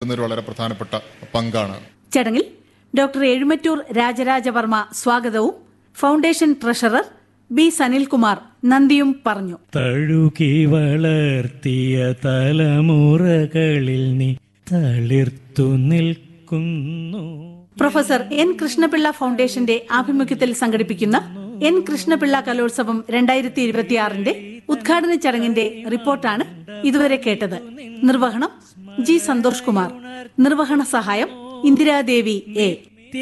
വഹിക്കുന്ന ഒരു വളരെ പ്രധാനപ്പെട്ട പങ്കാണ് ചടങ്ങിൽ ഡോക്ടർ എഴുമറ്റൂർ രാജരാജവർമ്മ സ്വാഗതവും ഫൗണ്ടേഷൻ ട്രഷറർ ബി സനിൽകുമാർ നന്ദിയും പറഞ്ഞു തഴുകി വളർത്തിയ തലമുറകളിൽ നീ തളിർത്തു നിൽക്കുന്നു പ്രൊഫസർ എൻ കൃഷ്ണപിള്ള ഫൗണ്ടേഷന്റെ ആഭിമുഖ്യത്തിൽ സംഘടിപ്പിക്കുന്ന എൻ കൃഷ്ണപിള്ള കലോത്സവം രണ്ടായിരത്തി ഇരുപത്തിയാറിന്റെ ഉദ്ഘാടന ചടങ്ങിന്റെ റിപ്പോർട്ടാണ് ഇതുവരെ കേട്ടത് നിർവഹണം ജി സന്തോഷ് കുമാർ നിർവഹണ സഹായം ഇന്ദിരാദേവി എ